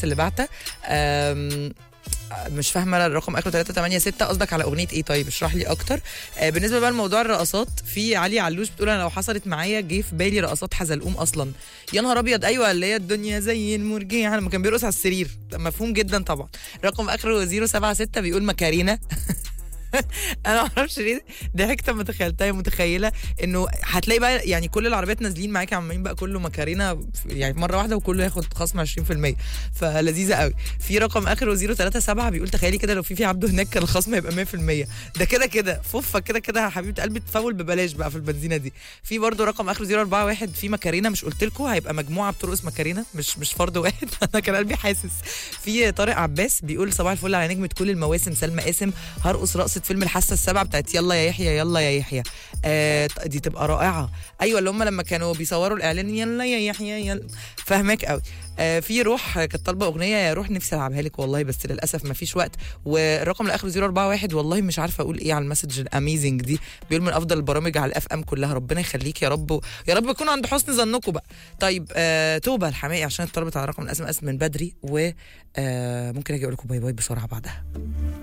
اللي بعتها آم، مش فاهمه الرقم اخره 386 قصدك على اغنيه ايه طيب اشرح لي اكتر آه بالنسبه بقى لموضوع الرقصات في علي علوش بتقول انا لو حصلت معايا جه في بالي رقصات حزلقوم اصلا يا نهار ابيض ايوه اللي هي الدنيا زي المرجيحه لما كان بيرقص على السرير مفهوم جدا طبعا رقم اخره 076 بيقول مكارينا انا ما اعرفش ليه ضحكت لما تخيلتها متخيله انه هتلاقي بقى يعني كل العربيات نازلين معاكي عمالين بقى كله مكارينا يعني مره واحده وكله ياخد خصم 20% فلذيذه قوي في رقم اخره 037 بيقول تخيلي كده لو في في عبده هناك كان الخصم هيبقى 100% ده كده كده فوفه كده كده يا حبيبه قلبي تفول ببلاش بقى في البنزينه دي في برضه رقم اخره 041 في مكارينا مش قلت لكم هيبقى مجموعه بترقص مكارينا مش مش فرد واحد انا كان قلبي حاسس في طارق عباس بيقول صباح الفل على نجمه كل المواسم سلمى قاسم هرقص رقصه فيلم الحاسه السابعه بتاعت يلا يا يحيى يلا يا يحيى آه دي تبقى رائعه ايوه اللي هم لما كانوا بيصوروا الاعلان يلا يا يحيى يلا فاهمك قوي آه في روح كانت طالبه اغنيه يا روح نفسي العبها لك والله بس للاسف ما فيش وقت والرقم اللي اخره 041 والله مش عارفه اقول ايه على المسج الاميزنج دي بيقول من افضل البرامج على الاف ام كلها ربنا يخليك يا رب يا رب يكون عند حسن ظنكم بقى طيب آه توبه الحماقي عشان اتطلبت على رقم الاسم اسم من بدري و آه ممكن اجي اقول لكم باي باي بسرعه بعدها